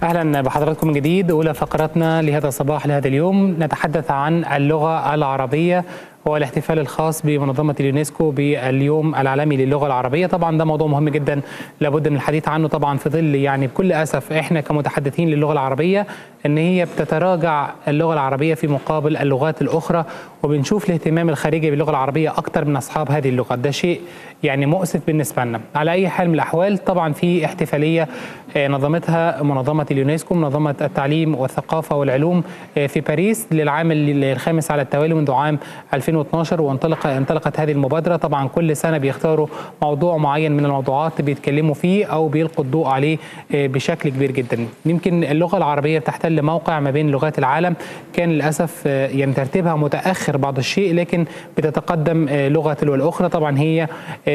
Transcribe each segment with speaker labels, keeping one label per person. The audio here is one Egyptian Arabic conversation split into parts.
Speaker 1: اهلا بحضراتكم من جديد اولى فقراتنا لهذا الصباح لهذا اليوم نتحدث عن اللغه العربيه والاحتفال الخاص بمنظمه اليونسكو باليوم العالمي للغه العربيه طبعا ده موضوع مهم جدا لابد من الحديث عنه طبعا في ظل يعني بكل اسف احنا كمتحدثين للغه العربيه ان هي بتتراجع اللغه العربيه في مقابل اللغات الاخرى وبنشوف الاهتمام الخارجي باللغه العربيه اكثر من اصحاب هذه اللغه ده شيء يعني مؤسف بالنسبه لنا على اي حال من الاحوال طبعا في احتفاليه نظمتها منظمه اليونسكو منظمه التعليم والثقافه والعلوم في باريس للعام الخامس على التوالي منذ عام 2012 وانطلق انطلقت هذه المبادره طبعا كل سنه بيختاروا موضوع معين من الموضوعات بيتكلموا فيه او بيلقوا الضوء عليه بشكل كبير جدا يمكن اللغه العربيه بتحتل موقع ما بين لغات العالم كان للاسف يعني ترتيبها متاخر بعض الشيء لكن بتتقدم لغه تلو الاخرى طبعا هي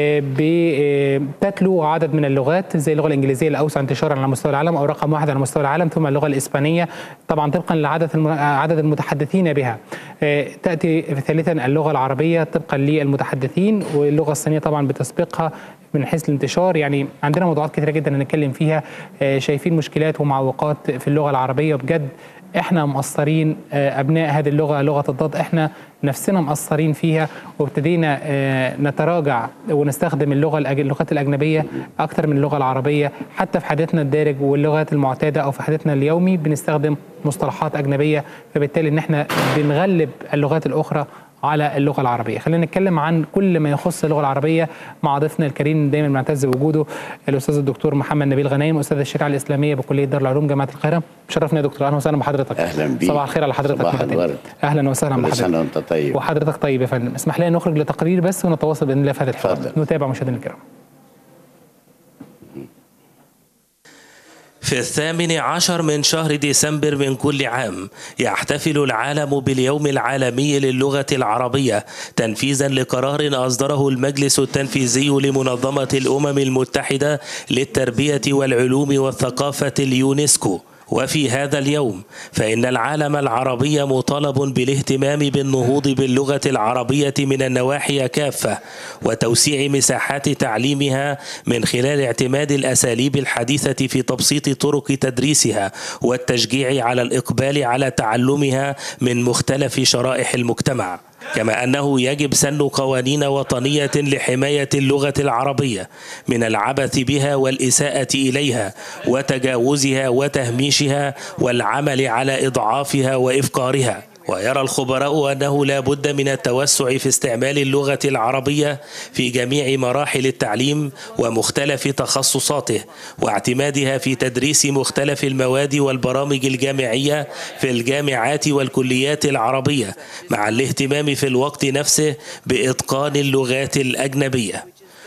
Speaker 1: بتتلو عدد من اللغات زي اللغه الانجليزيه الاوسع انتشارا على مستوى العالم او رقم واحد على مستوى العالم ثم اللغه الاسبانيه طبعا طبقا لعدد عدد المتحدثين بها تاتي ثالثا اللغه العربيه طبقا للمتحدثين واللغه الصينيه طبعا بتسبقها من حيث الانتشار يعني عندنا موضوعات كثيره جدا هنتكلم فيها شايفين مشكلات ومعوقات في اللغه العربيه بجد احنا مقصرين ابناء هذه اللغه لغه الضاد احنا نفسنا مقصرين فيها وابتدينا نتراجع ونستخدم اللغه اللغات الاجنبيه اكثر من اللغه العربيه حتى في حديثنا الدارج واللغات المعتاده او في حديثنا اليومي بنستخدم مصطلحات اجنبيه فبالتالي ان احنا بنغلب اللغات الاخرى على اللغه العربيه خلينا نتكلم عن كل ما يخص اللغه العربيه مع ضيفنا الكريم دايما بنعتز بوجوده الاستاذ الدكتور محمد نبيل غنايم استاذ الشريعه الاسلاميه بكليه دار العلوم جامعه القاهره شرفنا يا دكتور اهلا وسهلا بحضرتك
Speaker 2: اهلا بيك
Speaker 1: صباح الخير على حضرتك
Speaker 2: صباح الورد
Speaker 1: اهلا وسهلا
Speaker 2: كل
Speaker 1: بحضرتك
Speaker 2: سنه وانت طيب
Speaker 1: وحضرتك طيب يا فندم اسمح لنا نخرج لتقرير بس ونتواصل باذن الله في هذا الحوار
Speaker 2: اتفضل.
Speaker 1: نتابع مشاهدينا الكرام
Speaker 3: في الثامن عشر من شهر ديسمبر من كل عام يحتفل العالم باليوم العالمي للغة العربية تنفيذا لقرار أصدره المجلس التنفيذي لمنظمة الأمم المتحدة للتربية والعلوم والثقافة اليونسكو وفي هذا اليوم فإن العالم العربي مطالب بالاهتمام بالنهوض باللغة العربية من النواحي كافة وتوسيع مساحات تعليمها من خلال اعتماد الأساليب الحديثة في تبسيط طرق تدريسها والتشجيع على الإقبال على تعلمها من مختلف شرائح المجتمع كما أنه يجب سن قوانين وطنية لحماية اللغة العربية من العبث بها والإساءة إليها وتجاوزها وتهميشها والعمل على إضعافها وإفقارها ويرى الخبراء أنه لا بد من التوسع في استعمال اللغة العربية في جميع مراحل التعليم ومختلف تخصصاته واعتمادها في تدريس مختلف المواد والبرامج الجامعية في الجامعات والكليات العربية مع الاهتمام في الوقت نفسه بإتقان اللغات الأجنبية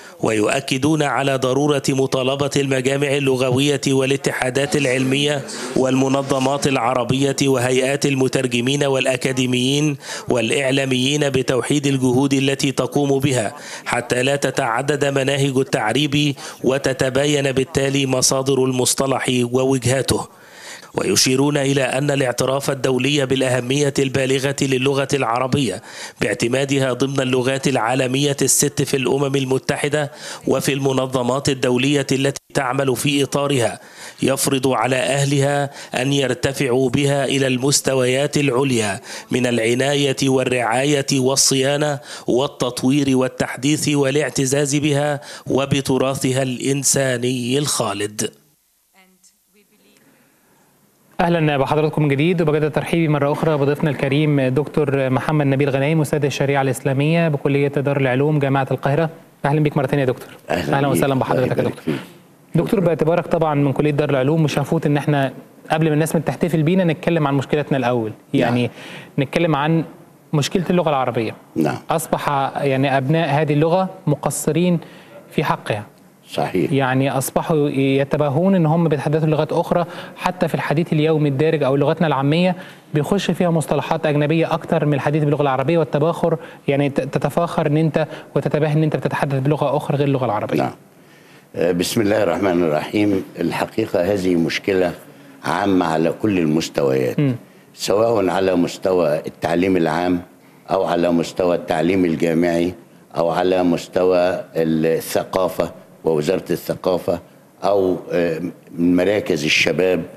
Speaker 3: ويؤكدون على ضرورة مطالبة المجامع اللغوية والاتحادات العلمية والمنظمات العربية وهيئات المترجمين والأكاديميين والإعلاميين بتوحيد الجهود التي تقوم بها حتى لا تتعدد مناهج التعريب وتتباين بالتالي مصادر المصطلح ووجهاته ويشيرون إلى أن الاعتراف الدولي بالأهمية البالغة للغة العربية باعتمادها ضمن اللغات العالمية الست في الأمم المتحدة وفي المنظمات الدولية التي تعمل في إطارها يفرض على أهلها أن يرتفعوا بها إلى المستويات العليا من العناية والرعاية والصيانة والتطوير والتحديث والاعتزاز بها وبتراثها الإنساني الخالد
Speaker 1: اهلا بحضراتكم من جديد وبجد ترحيبي مره اخرى بضيفنا الكريم دكتور محمد نبيل غنايم استاذ الشريعه الاسلاميه بكليه دار العلوم جامعه القاهره اهلا بك مره ثانيه يا دكتور
Speaker 2: اهلا,
Speaker 1: اهلا
Speaker 2: بيك.
Speaker 1: وسهلا
Speaker 2: الله
Speaker 1: بحضرتك يا
Speaker 2: يبارك
Speaker 1: دكتور
Speaker 2: فيك.
Speaker 1: دكتور باعتبارك طبعا من كليه دار العلوم مش هنفوت ان احنا قبل ما الناس تحتفل بينا نتكلم عن مشكلتنا الاول يعني نتكلم عن مشكله اللغه العربيه
Speaker 2: نعم
Speaker 1: اصبح يعني ابناء هذه اللغه مقصرين في حقها
Speaker 2: صحيح
Speaker 1: يعني اصبحوا يتباهون ان هم بيتحدثوا لغات اخرى حتى في الحديث اليومي الدارج او لغتنا العاميه بيخش فيها مصطلحات اجنبيه اكتر من الحديث باللغه العربيه والتباخر يعني ت- تتفاخر ان انت وتتباهى ان انت بتتحدث بلغه اخرى غير اللغه العربيه
Speaker 2: نعم آه، بسم الله الرحمن الرحيم الحقيقة هذه مشكلة عامة على كل المستويات سواء على مستوى التعليم العام أو على مستوى التعليم الجامعي أو على مستوى الثقافة ووزارة الثقافة أو آه، مراكز الشباب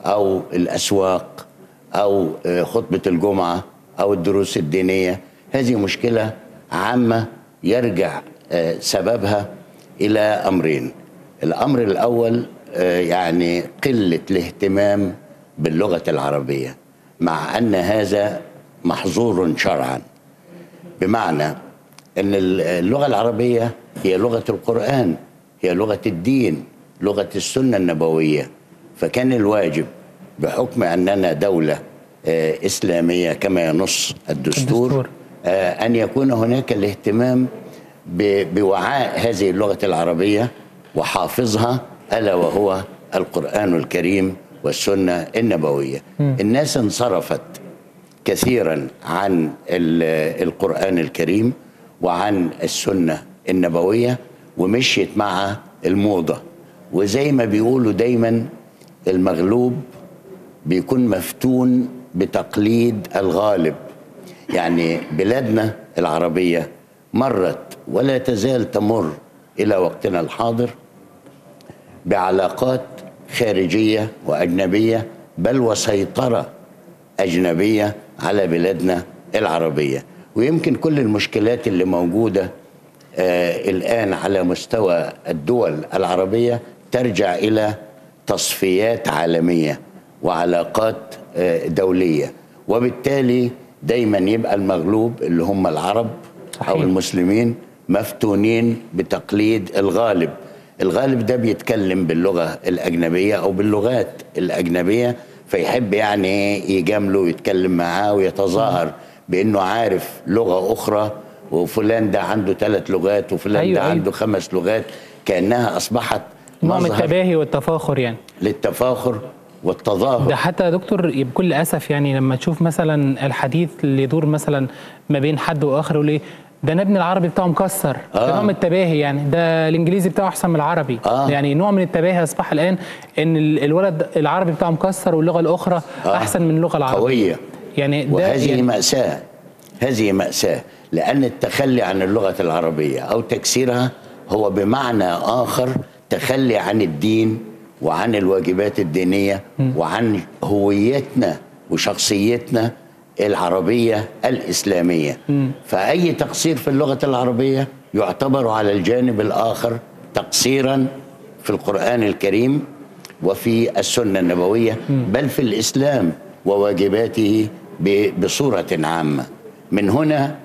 Speaker 2: او الاسواق او آه، خطبه الجمعه او الدروس الدينيه هذه مشكله عامه يرجع آه، سببها الى امرين الامر الاول آه، يعني قله الاهتمام باللغه العربيه مع ان هذا محظور شرعا بمعنى ان اللغه العربيه هي لغه القران هي لغه الدين لغه السنه النبويه فكان الواجب بحكم اننا دوله آه، اسلاميه كما ينص الدستور,
Speaker 1: الدستور.
Speaker 2: آه، ان يكون هناك الاهتمام ب- بوعاء هذه اللغه العربيه وحافظها الا وهو القران الكريم والسنه النبويه الناس انصرفت كثيرا عن ال- القرآن الكريم وعن السنة النبوية ومشيت مع الموضة وزي ما بيقولوا دايما المغلوب بيكون مفتون بتقليد الغالب يعني بلادنا العربية مرت ولا تزال تمر إلى وقتنا الحاضر بعلاقات خارجية وأجنبية بل وسيطرة أجنبية على بلادنا العربية ويمكن كل المشكلات اللي موجودة آه الآن على مستوى الدول العربية ترجع إلى تصفيات عالمية وعلاقات آه دولية وبالتالي دايما يبقى المغلوب اللي هم العرب
Speaker 1: صحيح.
Speaker 2: أو المسلمين مفتونين بتقليد الغالب الغالب ده بيتكلم باللغة الأجنبية أو باللغات الأجنبية فيحب يعني يجامله ويتكلم معاه ويتظاهر بأنه عارف لغة أخرى وفلان ده عنده ثلاث لغات وفلان
Speaker 1: أيوة،
Speaker 2: ده
Speaker 1: أيوة.
Speaker 2: عنده خمس لغات كأنها أصبحت
Speaker 1: نوع من
Speaker 2: مظهر
Speaker 1: التباهي والتفاخر يعني
Speaker 2: للتفاخر والتظاهر
Speaker 1: ده حتى يا دكتور بكل اسف يعني لما تشوف مثلا الحديث اللي يدور مثلا ما بين حد واخر يقول ايه ده انا ابن العربي بتاعه مكسر
Speaker 2: آه.
Speaker 1: ده نوع من التباهي يعني ده الانجليزي بتاعه احسن من العربي
Speaker 2: آه.
Speaker 1: يعني نوع من التباهي اصبح الان ان ال- الولد العربي بتاعه مكسر واللغه الاخرى
Speaker 2: آه.
Speaker 1: احسن من اللغه العربيه
Speaker 2: قوية
Speaker 1: يعني ده
Speaker 2: وهذه
Speaker 1: يعني
Speaker 2: مأساة هذه مأساة لأن التخلي عن اللغة العربية أو تكسيرها هو بمعنى آخر تخلي عن الدين وعن الواجبات الدينية وعن هويتنا وشخصيتنا العربية الإسلامية فأي تقصير في اللغة العربية يعتبر على الجانب الآخر تقصيرا في القرآن الكريم وفي السنة النبوية بل في الإسلام وواجباته ب- بصورة عامة من هنا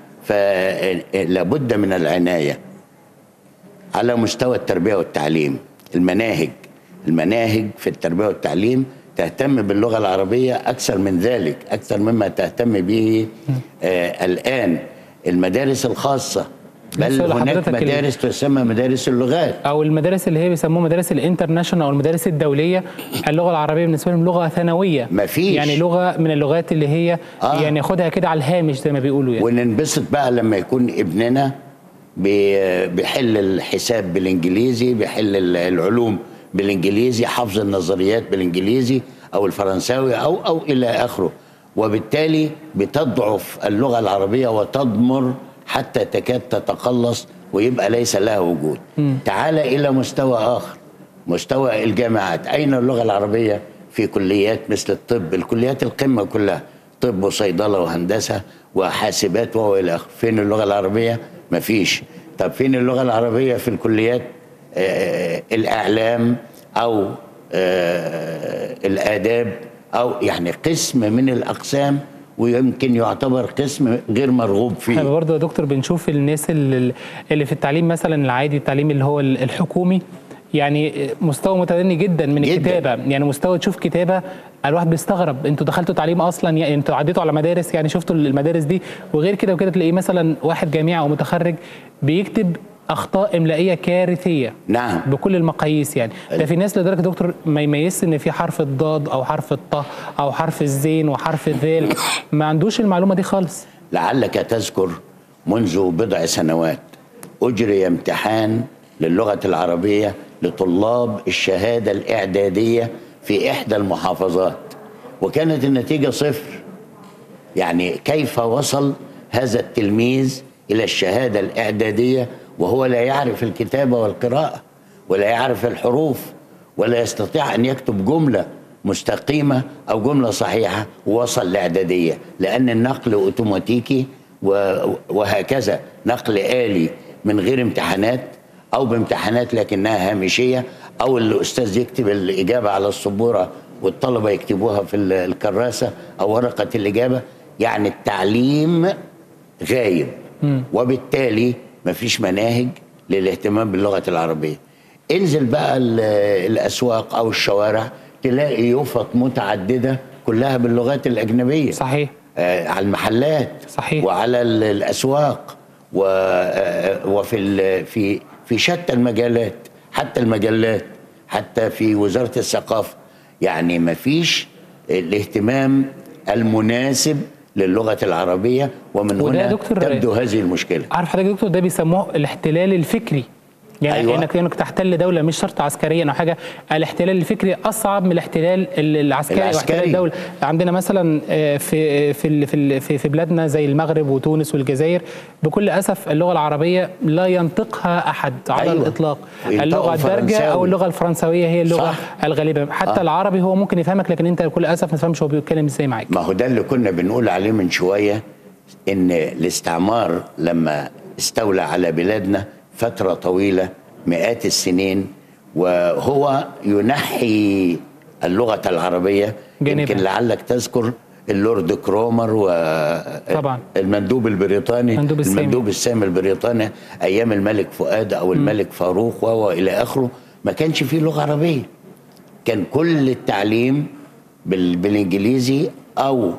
Speaker 2: فلابد من العناية على مستوى التربية والتعليم المناهج المناهج في التربية والتعليم تهتم باللغة العربية أكثر من ذلك أكثر مما تهتم به آه الآن المدارس الخاصة بل
Speaker 1: لسه
Speaker 2: هناك
Speaker 1: لحضرتك ال-
Speaker 2: مدارس تسمى مدارس اللغات
Speaker 1: او المدارس اللي هي بيسموها مدارس الانترناشونال او المدارس الدوليه اللغه العربيه بالنسبه لهم لغه ثانويه
Speaker 2: مفيش.
Speaker 1: يعني لغه من اللغات اللي هي
Speaker 2: آه.
Speaker 1: يعني ياخدها كده على الهامش زي ما بيقولوا يعني
Speaker 2: وننبسط بقى لما يكون ابننا بي- بيحل الحساب بالانجليزي بيحل ال- العلوم بالانجليزي حفظ النظريات بالانجليزي او الفرنساوي او او الى اخره وبالتالي بتضعف اللغه العربيه وتضمر حتى تكاد تتقلص ويبقى ليس لها وجود تعال الى مستوى اخر مستوى الجامعات أين اللغة العربية في كليات مثل الطب الكليات القمة كلها طب وصيدلة وهندسة وحاسبات وإلى آخره فين اللغة العربية مفيش طب فين اللغة العربية في الكليات آه الإعلام أو آه الآداب أو يعني قسم من الأقسام ويمكن يعتبر قسم غير مرغوب
Speaker 1: احنا
Speaker 2: فيه
Speaker 1: برضه يا دكتور بنشوف الناس اللي, اللي في التعليم مثلا العادي التعليم اللي هو الحكومي يعني مستوى متدني جدا من
Speaker 2: جداً.
Speaker 1: الكتابه يعني مستوى تشوف كتابه الواحد بيستغرب انتوا دخلتوا تعليم اصلا يعني انتوا عديتوا على مدارس يعني شفتوا المدارس دي وغير كده وكده تلاقيه مثلا واحد جامعي او متخرج بيكتب اخطاء املائيه كارثيه
Speaker 2: نعم
Speaker 1: بكل المقاييس يعني ده في ناس لدرجه دكتور ما يميزش ان في حرف الضاد او حرف الطه او حرف الزين وحرف الذال ما عندوش المعلومه دي خالص
Speaker 2: لعلك تذكر منذ بضع سنوات أجري امتحان للغة العربية لطلاب الشهادة الإعدادية في إحدى المحافظات وكانت النتيجة صفر يعني كيف وصل هذا التلميذ إلى الشهادة الإعدادية وهو لا يعرف الكتابة والقراءة ولا يعرف الحروف ولا يستطيع أن يكتب جملة مستقيمة أو جملة صحيحة ووصل لإعدادية لأن النقل أوتوماتيكي و- وهكذا نقل آلي من غير امتحانات أو بامتحانات لكنها هامشية أو الأستاذ يكتب الإجابة على السبورة والطلبة يكتبوها في ال- الكراسة أو ورقة الإجابة يعني التعليم غايب وبالتالي مفيش مناهج للاهتمام باللغة العربية انزل بقى ال- الأسواق أو الشوارع تلاقي يفط متعددة كلها باللغات الأجنبية
Speaker 1: صحيح
Speaker 2: آه، على المحلات
Speaker 1: صحيح.
Speaker 2: وعلى ال- الاسواق و- آه، وفي ال- في في شتى المجالات حتى المجلات حتى في وزاره الثقافه يعني ما فيش الاهتمام المناسب للغه العربية ومن
Speaker 1: وده يا
Speaker 2: هنا
Speaker 1: دكتور-
Speaker 2: تبدو هذه المشكلة
Speaker 1: عارف حضرتك يا دكتور ده بيسموه الاحتلال الفكري يعني
Speaker 2: أيوة.
Speaker 1: أيوة. انك انك تحتل دوله مش شرط عسكريا او حاجه الاحتلال الفكري اصعب من الاحتلال ال- العسكري
Speaker 2: العسكري.
Speaker 1: واحتلال الدوله عندنا مثلا آه، في في ال- في ال- في في بلادنا زي المغرب وتونس والجزائر بكل اسف اللغه العربيه لا ينطقها احد على
Speaker 2: أيوة.
Speaker 1: الاطلاق
Speaker 2: وينطقوا
Speaker 1: اللغه الدارجه او
Speaker 2: فرنساوي.
Speaker 1: اللغه الفرنسويه هي اللغه
Speaker 2: صح.
Speaker 1: الغالبه حتى
Speaker 2: آه.
Speaker 1: العربي هو ممكن يفهمك لكن انت بكل اسف ما تفهمش هو بيتكلم ازاي معاك
Speaker 2: ما هو ده اللي كنا بنقول عليه من شوية إن الاستعمار لما استولى على بلادنا فترة طويلة مئات السنين وهو ينحي اللغة العربية
Speaker 1: جانبها.
Speaker 2: يمكن لعلك تذكر اللورد كرومر و
Speaker 1: طبعا.
Speaker 2: المندوب البريطاني
Speaker 1: المندوب السامي.
Speaker 2: المندوب السامي البريطاني ايام الملك فؤاد او الملك فاروق والى اخره ما كانش فيه لغه عربيه كان كل التعليم بال... بالانجليزي او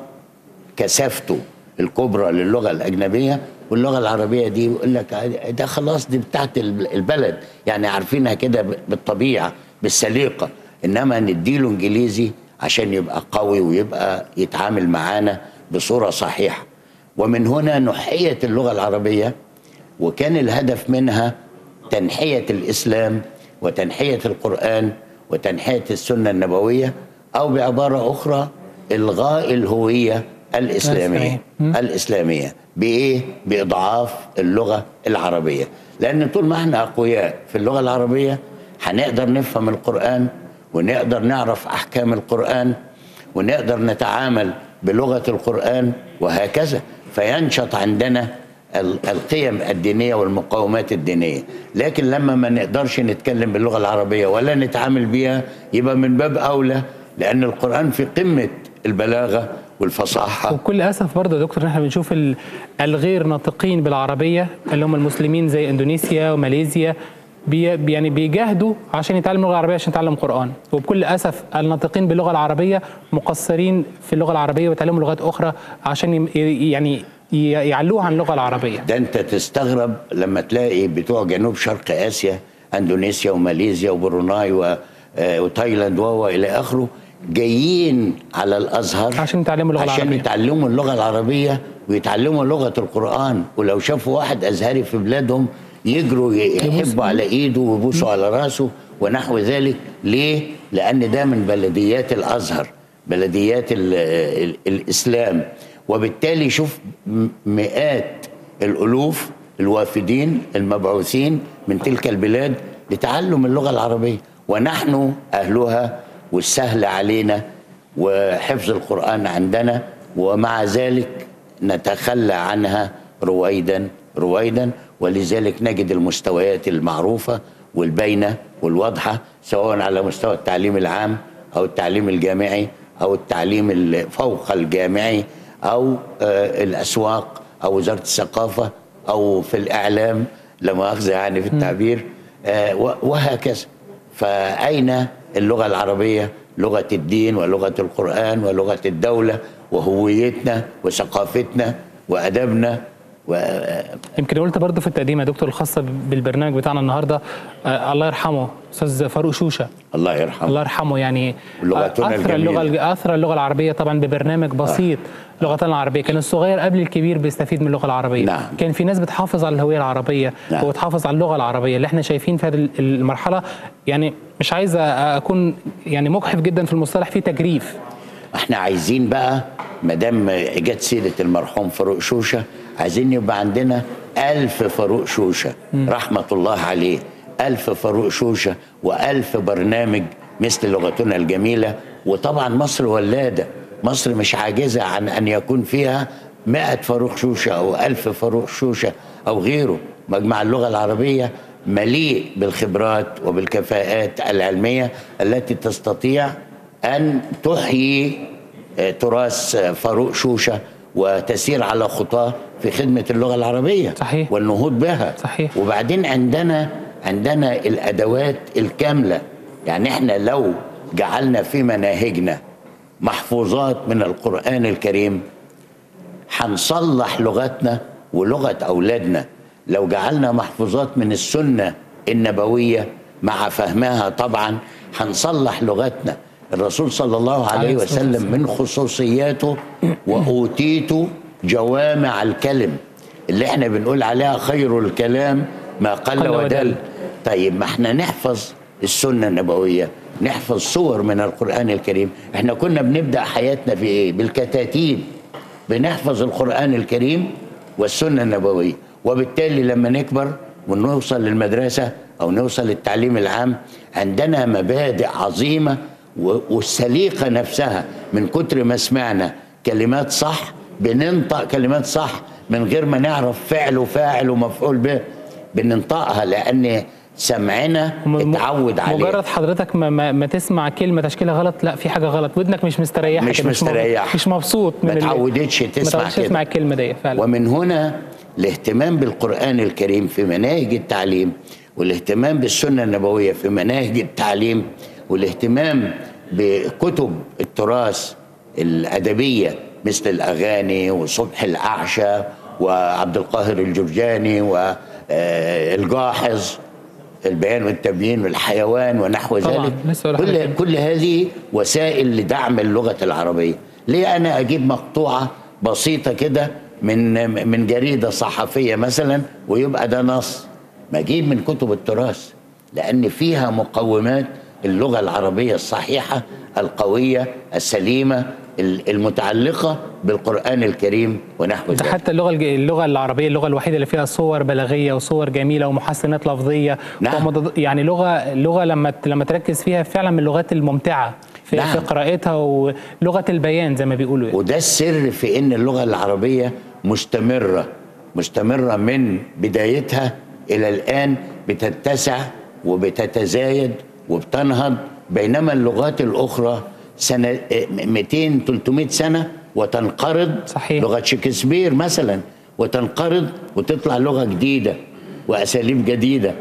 Speaker 2: كثافته الكبرى للغه الاجنبيه واللغه العربيه دي يقول لك ده خلاص دي بتاعت البلد يعني عارفينها كده بالطبيعه بالسليقه انما نديله انجليزي عشان يبقى قوي ويبقى يتعامل معانا بصوره صحيحه ومن هنا نحيت اللغه العربيه وكان الهدف منها تنحيه الاسلام وتنحيه القران وتنحيه السنه النبويه او بعباره اخرى الغاء الهويه الاسلاميه الاسلاميه بايه باضعاف اللغه العربيه لان طول ما احنا اقوياء في اللغه العربيه هنقدر نفهم القران ونقدر نعرف احكام القران ونقدر نتعامل بلغه القران وهكذا فينشط عندنا ال- القيم الدينيه والمقاومات الدينيه لكن لما ما نقدرش نتكلم باللغه العربيه ولا نتعامل بيها يبقى من باب اولى لان القران في قمه البلاغه والفصاحه
Speaker 1: وبكل اسف برضه يا دكتور ان احنا بنشوف ال- الغير ناطقين بالعربيه اللي هم المسلمين زي اندونيسيا وماليزيا بي بي- يعني بيجاهدوا عشان يتعلموا اللغه العربيه عشان يتعلم قران وبكل اسف الناطقين باللغه العربيه مقصرين في اللغه العربيه ويتعلموا لغات اخرى عشان يم- ي- يعني ي- يعلوها عن اللغه العربيه
Speaker 2: ده انت تستغرب لما تلاقي بتوع جنوب شرق اسيا اندونيسيا وماليزيا وبروناي و- آه، وتايلاند والى اخره جايين على الازهر
Speaker 1: عشان يتعلموا اللغة
Speaker 2: عشان
Speaker 1: العربية.
Speaker 2: يتعلموا اللغه العربيه ويتعلموا لغه القران ولو شافوا واحد ازهري في بلادهم يجروا يحبوا على ايده ويبوسوا على راسه ونحو ذلك ليه؟ لان ده من بلديات الازهر بلديات ال ال الاسلام وبالتالي شوف م- مئات الالوف الوافدين المبعوثين من تلك البلاد لتعلم اللغه العربيه ونحن اهلها والسهل علينا وحفظ القران عندنا ومع ذلك نتخلى عنها رويدا رويدا ولذلك نجد المستويات المعروفه والباينه والواضحه سواء على مستوى التعليم العام او التعليم الجامعي او التعليم ال- فوق الجامعي او آه، الاسواق او وزاره الثقافه او في الاعلام لا مؤاخذه يعني في التعبير آه، و- وهكذا فاين اللغه العربيه لغه الدين ولغه القران ولغه الدوله وهويتنا وثقافتنا وادبنا و...
Speaker 1: يمكن قلت برضه في التقديم يا دكتور الخاصه بالبرنامج بتاعنا النهارده آه الله يرحمه استاذ فاروق شوشه
Speaker 2: الله يرحمه
Speaker 1: الله يرحمه يعني
Speaker 2: لغتنا
Speaker 1: اثر اللغه
Speaker 2: الجميلة.
Speaker 1: اثر اللغه العربيه طبعا ببرنامج بسيط لغتنا العربيه كان الصغير قبل الكبير بيستفيد من اللغه العربيه
Speaker 2: نعم.
Speaker 1: كان في ناس بتحافظ على الهويه العربيه
Speaker 2: نعم.
Speaker 1: وتحافظ على اللغه العربيه اللي احنا شايفين في هذه المرحله يعني مش عايز اكون يعني مجحف جدا في المصطلح في تجريف
Speaker 2: احنا عايزين بقى ما دام جت سيره المرحوم فاروق شوشه عايزين يبقى عندنا ألف فاروق شوشه رحمه الله عليه ألف فاروق شوشه وألف برنامج مثل لغتنا الجميله وطبعا مصر ولاده مصر مش عاجزه عن ان يكون فيها مئة فاروق شوشه او ألف فاروق شوشه او غيره مجمع اللغه العربيه مليء بالخبرات وبالكفاءات العلميه التي تستطيع ان تحيي آه، تراث آه، فاروق شوشه وتسير على خطاه في خدمه اللغه العربيه
Speaker 1: صحيح.
Speaker 2: والنهوض بها
Speaker 1: صحيح.
Speaker 2: وبعدين عندنا عندنا الادوات الكامله يعني احنا لو جعلنا في مناهجنا محفوظات من القران الكريم هنصلح لغتنا ولغه اولادنا لو جعلنا محفوظات من السنه النبويه مع فهمها طبعا هنصلح لغتنا الرسول صلى الله عليه
Speaker 1: عليه الصلاة
Speaker 2: وسلم من خصوصياته واوتيت جوامع الكلم اللي احنا بنقول عليها خير الكلام ما قل
Speaker 1: قل ودل.
Speaker 2: ودل طيب ما احنا نحفظ السنه النبويه نحفظ صور من القران الكريم احنا كنا بنبدا حياتنا في ايه بالكتاتيب بنحفظ القران الكريم والسنه النبويه وبالتالي لما نكبر ونوصل للمدرسه او نوصل للتعليم العام عندنا مبادئ عظيمه و- والسليقه نفسها من كتر ما سمعنا كلمات صح بننطق كلمات صح من غير ما نعرف فعل وفاعل ومفعول به بننطقها لان سمعنا
Speaker 1: م-
Speaker 2: اتعود عليه
Speaker 1: مجرد حضرتك ما, ما, ما تسمع كلمه تشكيلها غلط لا في حاجه غلط ودنك مش مستريحه
Speaker 2: مش
Speaker 1: كده، مب-
Speaker 2: مستريحة.
Speaker 1: مش مبسوط من
Speaker 2: ما
Speaker 1: ال-
Speaker 2: تعودتش
Speaker 1: ما
Speaker 2: تسمع
Speaker 1: تعودتش
Speaker 2: كده.
Speaker 1: تسمع الكلمه دي فعلا
Speaker 2: ومن هنا الاهتمام بالقرآن الكريم في مناهج التعليم والاهتمام بالسنة النبوية في مناهج التعليم والاهتمام بكتب التراث الأدبية مثل الأغاني وصبح الأعشى وعبد القاهر الجرجاني والجاحظ البيان والتبيين والحيوان ونحو
Speaker 1: طبعاً،
Speaker 2: ذلك
Speaker 1: لسه أقول لحضرتك.
Speaker 2: كل كل هذه وسائل لدعم اللغة العربية ليه أنا أجيب مقطوعة بسيطة كده من من جريدة صحفية مثلا ويبقى ده نص ما أجيب من كتب التراث لأن فيها مقومات اللغة العربية الصحيحة القوية السليمة المتعلقة بالقرآن الكريم ونحو
Speaker 1: ده
Speaker 2: ذلك
Speaker 1: حتى اللغه الج- اللغه العربيه اللغه الوحيده اللي فيها صور بلاغيه وصور جميله ومحسنات لفظيه
Speaker 2: نعم.
Speaker 1: ومضاد- يعني لغه لغه لما ت- لما تركز فيها فعلا من اللغات الممتعه في,
Speaker 2: نعم.
Speaker 1: في قراءتها ولغه البيان زي ما بيقولوا يعني.
Speaker 2: وده السر في ان اللغه العربيه مستمره مستمره من بدايتها الى الان بتتسع وبتتزايد وبتنهض بينما اللغات الاخرى سنه 200 300 سنه وتنقرض
Speaker 1: صحيح.
Speaker 2: لغه شكسبير مثلا وتنقرض وتطلع لغه جديده واساليب جديده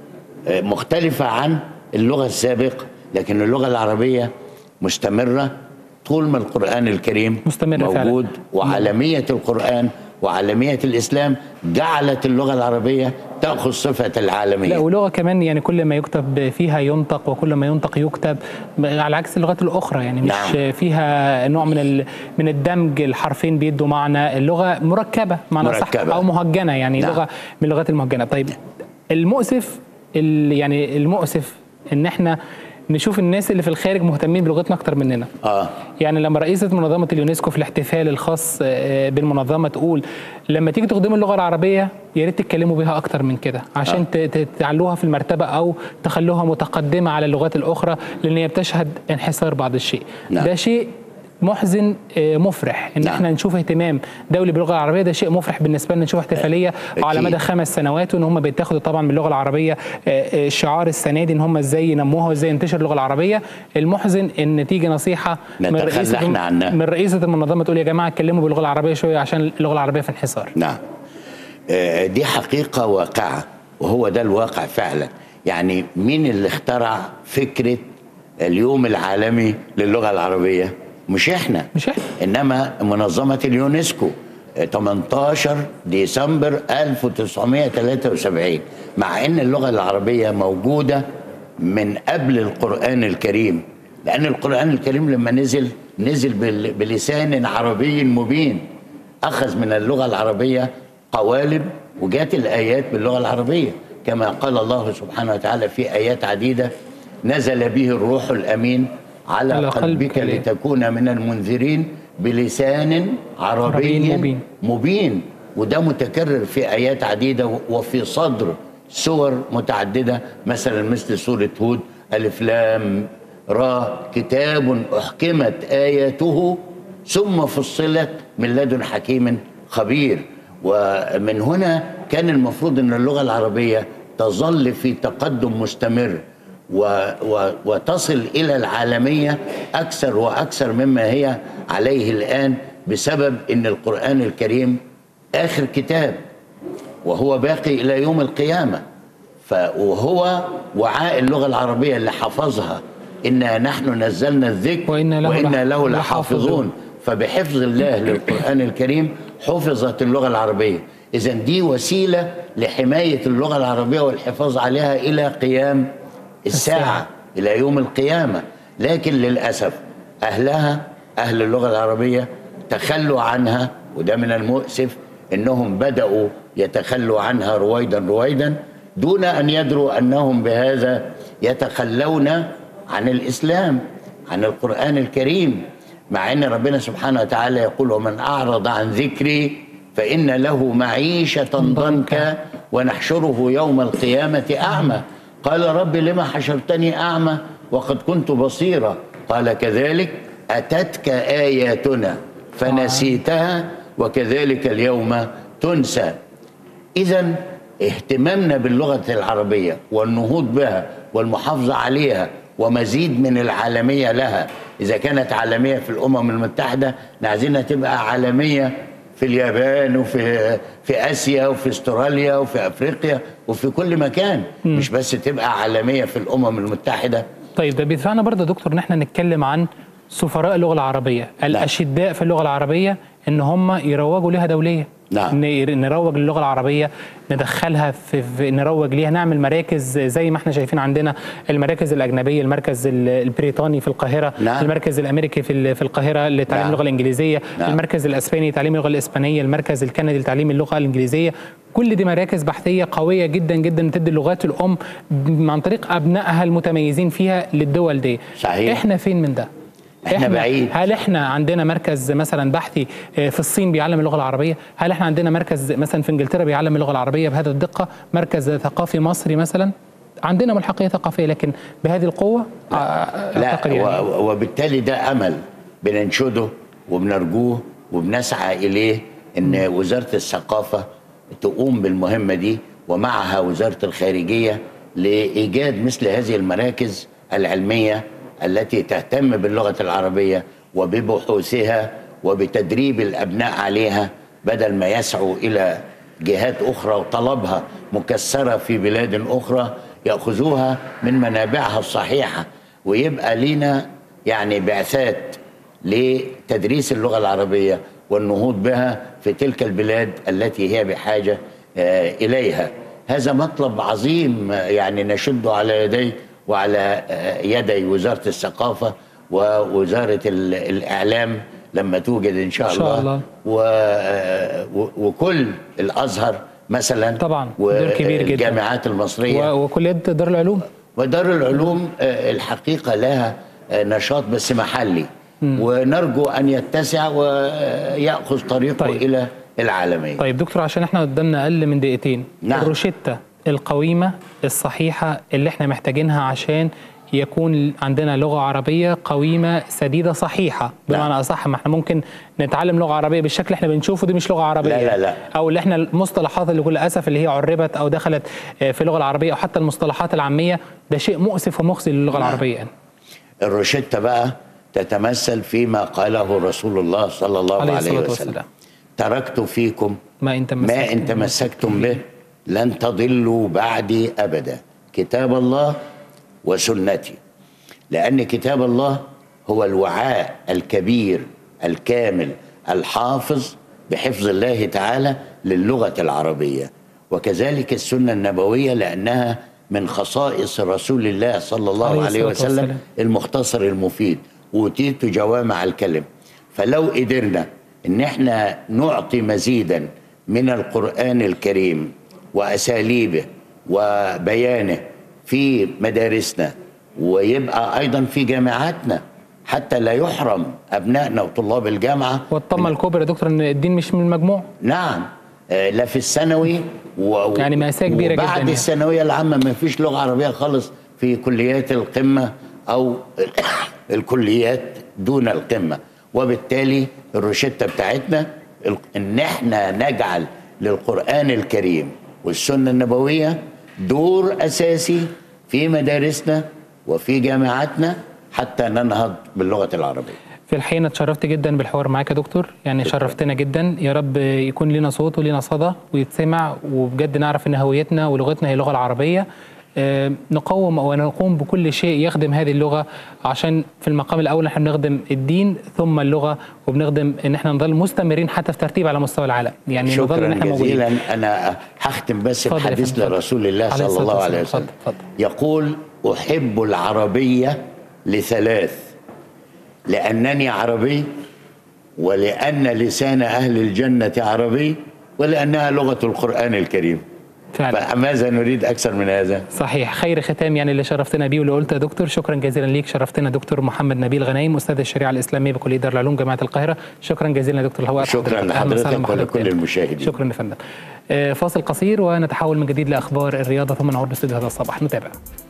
Speaker 2: مختلفة عن اللغة السابقة لكن اللغة العربية مستمرة طول ما القرآن الكريم
Speaker 1: مستمرة فعلا.
Speaker 2: موجود وعالمية القرآن وعالمية الإسلام جعلت اللغة العربية تأخذ صفة العالمية
Speaker 1: لا ولغه كمان يعني كل ما يكتب فيها ينطق وكل ما ينطق يكتب على عكس اللغات الاخرى يعني مش
Speaker 2: نعم.
Speaker 1: فيها نوع من ال- من الدمج الحرفين بيدوا معنى اللغه مركبه معنى صح
Speaker 2: مركبة.
Speaker 1: او مهجنه يعني
Speaker 2: نعم.
Speaker 1: لغه من اللغات المهجنه طيب المؤسف ال- يعني المؤسف ان احنا نشوف الناس اللي في الخارج مهتمين بلغتنا اكتر مننا
Speaker 2: آه
Speaker 1: يعني لما رئيسة منظمة اليونسكو في الاحتفال الخاص آه، بالمنظمة تقول لما تيجي تخدموا اللغة العربية يا ريت تتكلموا بيها أكتر من كده عشان ت- ت- تعلوها في المرتبة أو تخلوها متقدمة على اللغات الأخرى لأن هي بتشهد انحسار بعض الشيء
Speaker 2: نعم.
Speaker 1: ده شيء محزن آه، مفرح ان
Speaker 2: نعم.
Speaker 1: احنا نشوف اهتمام دولي باللغه العربيه ده شيء مفرح بالنسبه لنا نشوف احتفاليه على
Speaker 2: أكيد.
Speaker 1: مدى خمس سنوات وان هم بيتاخدوا طبعا من اللغه العربيه آه، آه، شعار السنه دي ان هم ازاي ينموها وازاي ينتشر اللغه العربيه المحزن ان تيجي نصيحه من
Speaker 2: نتخلى
Speaker 1: رئيسه
Speaker 2: إحنا عنها.
Speaker 1: من رئيسه المنظمه تقول يا جماعه اتكلموا باللغه العربيه شويه عشان اللغه العربيه في انحسار
Speaker 2: نعم آه، دي حقيقة واقعة وهو ده الواقع فعلا يعني مين اللي اخترع فكرة اليوم العالمي للغة العربية مش احنا
Speaker 1: مش إحنا.
Speaker 2: انما منظمة اليونسكو آه، 18 ديسمبر 1973 مع ان اللغة العربية موجودة من قبل القرآن الكريم لأن القرآن الكريم لما نزل نزل بال- بلسان عربي مبين أخذ من اللغة العربية قوالب وجات الآيات باللغة العربية كما قال الله سبحانه وتعالى في آيات عديدة نزل به الروح الأمين على,
Speaker 1: على
Speaker 2: قلبك
Speaker 1: قلبك لي-
Speaker 2: لتكون من المنذرين بلسان عربي
Speaker 1: عربي
Speaker 2: مبين,
Speaker 1: مبين.
Speaker 2: مبين وده متكرر في آيات عديدة وفي صدر سور متعددة مثلا مثل سورة هود ألف لام را كتاب أحكمت آياته ثم فصلت من لدن حكيم خبير ومن هنا كان المفروض أن اللغة العربية تظل في تقدم مستمر و و وتصل إلى العالمية أكثر وأكثر مما هي عليه الآن بسبب أن القرآن الكريم آخر كتاب وهو باقي إلى يوم القيامة وهو وعاء اللغة العربية اللي حفظها إنا نحن نزلنا الذكر
Speaker 1: وإنا له
Speaker 2: وإنا له
Speaker 1: لحافظون.
Speaker 2: لحافظون فبحفظ الله للقرآن الكريم حفظت اللغة العربية إذا دي وسيلة لحماية اللغة العربية والحفاظ عليها إلى قيام الساعة
Speaker 1: الساعة.
Speaker 2: إلى يوم القيامة لكن للأسف أهلها أهل اللغة العربية تخلوا عنها وده من المؤسف إنهم بدأوا يتخلوا عنها رويدا رويدا دون أن يدروا أنهم بهذا يتخلون عن الإسلام عن القرآن الكريم مع أن ربنا سبحانه وتعالى يقول ومن أعرض عن ذكري فإن له معيشة ضنكا ونحشره يوم القيامة أعمى قال رب لما حشرتني أعمى وقد كنت بصيرا قال كذلك أتتك آياتنا فنسيتها وكذلك اليوم تنسى إذا اهتمامنا باللغة العربية والنهوض بها والمحافظة عليها ومزيد من العالمية لها إذا كانت عالمية في الأمم المتحدة عايزينها تبقى عالمية في اليابان وفي في آسيا وفي استراليا وفي أفريقيا وفي كل مكان مش بس تبقى عالمية في الأمم المتحدة
Speaker 1: طيب ده بيدفعنا برضه يا دكتور ان احنا نتكلم عن سفراء اللغه العربيه الاشداء في اللغه العربيه ان هم يروجوا لها دوليا
Speaker 2: نعم.
Speaker 1: ن- نروج للغه العربيه ندخلها في, في نروج ليها نعمل مراكز زي ما احنا شايفين عندنا المراكز الاجنبيه المركز ال- البريطاني في القاهره
Speaker 2: نعم.
Speaker 1: المركز الامريكي في ال- في القاهره لتعليم
Speaker 2: نعم.
Speaker 1: اللغه الانجليزيه
Speaker 2: نعم.
Speaker 1: المركز الاسباني لتعليم اللغه الاسبانيه المركز الكندي لتعليم اللغه الانجليزيه كل دي مراكز بحثيه قويه جدا جدا تدي اللغات الام ب- عن طريق ابنائها المتميزين فيها للدول دي
Speaker 2: صحيح.
Speaker 1: احنا فين من ده
Speaker 2: إحنا بعيد.
Speaker 1: هل احنا عندنا مركز مثلا بحثي آه، في الصين بيعلم اللغه العربيه هل احنا عندنا مركز مثلا في انجلترا بيعلم اللغه العربيه بهذا الدقه مركز ثقافي مصري مثلا عندنا ملحقيه ثقافيه لكن بهذه القوه آه،
Speaker 2: لا
Speaker 1: أعتقد يعني
Speaker 2: و- وبالتالي ده امل بننشده وبنرجوه وبنسعى اليه ان وزاره الثقافه تقوم بالمهمه دي ومعها وزاره الخارجيه لايجاد مثل هذه المراكز العلميه التي تهتم باللغه العربيه وببحوثها وبتدريب الابناء عليها بدل ما يسعوا الى جهات اخرى وطلبها مكسره في بلاد اخرى ياخذوها من منابعها الصحيحه ويبقى لينا يعني بعثات لتدريس اللغه العربيه والنهوض بها في تلك البلاد التي هي بحاجه آه، اليها. هذا مطلب عظيم آه، يعني نشده على يدي وعلى آه، يدي وزاره الثقافه ووزاره ال- الاعلام لما توجد ان شاء,
Speaker 1: إن شاء الله.
Speaker 2: و... و... وكل الازهر مثلا
Speaker 1: طبعا، دور كبير جدا.
Speaker 2: والجامعات المصريه
Speaker 1: و- وكليات دار العلوم
Speaker 2: ودار العلوم آه، الحقيقة لها آه، نشاط بس محلي ونرجو أن يتسع ويأخذ طريقه
Speaker 1: طيب.
Speaker 2: إلى العالمية
Speaker 1: طيب دكتور عشان احنا قدامنا اقل من دقيقتين
Speaker 2: نعم.
Speaker 1: الروشتة القويمة الصحيحة اللي احنا محتاجينها عشان يكون عندنا لغة عربية قويمة سديدة صحيحة بمعنى
Speaker 2: نعم.
Speaker 1: أصح ما احنا ممكن نتعلم لغة عربية بالشكل اللي احنا بنشوفه دي مش لغة عربية
Speaker 2: لا، لا، لا.
Speaker 1: أو اللي احنا المصطلحات اللي بكل أسف اللي هي عربت أو دخلت آه، في اللغة العربية أو حتى المصطلحات العامية ده شيء مؤسف ومخزي للغة
Speaker 2: نعم.
Speaker 1: العربية يعني.
Speaker 2: الروشتة بقى تتمثل فيما قاله رسول الله صلى الله
Speaker 1: عليه
Speaker 2: عليه,
Speaker 1: الصلاة
Speaker 2: وسلم
Speaker 1: والسلام.
Speaker 2: تركت فيكم
Speaker 1: ما إن
Speaker 2: ما
Speaker 1: تمسكتم
Speaker 2: إن تمسكتم به لن تضلوا بعدي أبدا كتاب الله وسنتي لأن كتاب الله هو الوعاء الكبير الكامل الحافظ بحفظ الله تعالى للغة العربية وكذلك السنة النبوية لأنها من خصائص رسول الله صلى الله
Speaker 1: عليه
Speaker 2: عليه,
Speaker 1: الصلاة
Speaker 2: وسلم
Speaker 1: والسلام.
Speaker 2: المختصر المفيد أوتيت جوامع الكلم فلو قدرنا ان احنا نعطي مزيدا من القرآن الكريم وأساليبه وبيانه في مدارسنا ويبقى أيضا في جامعاتنا حتى لا يحرم أبنائنا وطلاب الجامعة
Speaker 1: والطمة الكبرى يا دكتور إن الدين مش من المجموع
Speaker 2: نعم آه، لا في الثانوي و...
Speaker 1: يعني مأساة كبيرة جدا
Speaker 2: وبعد
Speaker 1: يعني.
Speaker 2: الثانوية العامة ما فيش لغة عربية خالص في كليات القمة او الكليات دون القمه وبالتالي الروشته بتاعتنا ال- ان احنا نجعل للقران الكريم والسنه النبويه دور اساسي في مدارسنا وفي جامعاتنا حتى ننهض باللغه العربيه
Speaker 1: في الحقيقه أنا اتشرفت جدا بالحوار معاك يا دكتور يعني شرفتنا جدا يا رب يكون لنا صوت ولنا صدى ويتسمع وبجد نعرف ان هويتنا ولغتنا هي اللغه العربيه آه، نقوم ونقوم بكل شيء يخدم هذه اللغه عشان في المقام الاول احنا بنخدم الدين ثم اللغه وبنخدم ان احنا نضل مستمرين حتى في ترتيب على مستوى العالم يعني نضل
Speaker 2: شكرا
Speaker 1: ان احنا موجودين
Speaker 2: جزيلا انا هختم بس
Speaker 1: اتفضل يا
Speaker 2: بحديث
Speaker 1: فندم، اتفضل.
Speaker 2: لرسول الله
Speaker 1: عليه
Speaker 2: صلى
Speaker 1: الصلاة
Speaker 2: الله عليه
Speaker 1: والسلام.
Speaker 2: وسلم
Speaker 1: اتفضل،
Speaker 2: يقول احب العربيه لثلاث لانني عربي ولان لسان اهل الجنه عربي ولانها لغه القران الكريم
Speaker 1: فعلا
Speaker 2: فماذا نريد اكثر من هذا
Speaker 1: صحيح خير ختام يعني اللي شرفتنا بيه واللي قلته يا دكتور شكرا جزيلا ليك شرفتنا دكتور محمد نبيل غنايم استاذ الشريعه الاسلاميه بكليه دار العلوم جامعه القاهره شكرا جزيلا يا دكتور الهواء
Speaker 2: شكرا
Speaker 1: أهلاً
Speaker 2: لحضرتك
Speaker 1: وسهلاً بحضرتك
Speaker 2: ولكل
Speaker 1: تاني.
Speaker 2: المشاهدين.
Speaker 1: شكرا يا فندم آه، فاصل قصير ونتحول من جديد لاخبار الرياضه ثم نعود لاستوديو هذا الصباح نتابع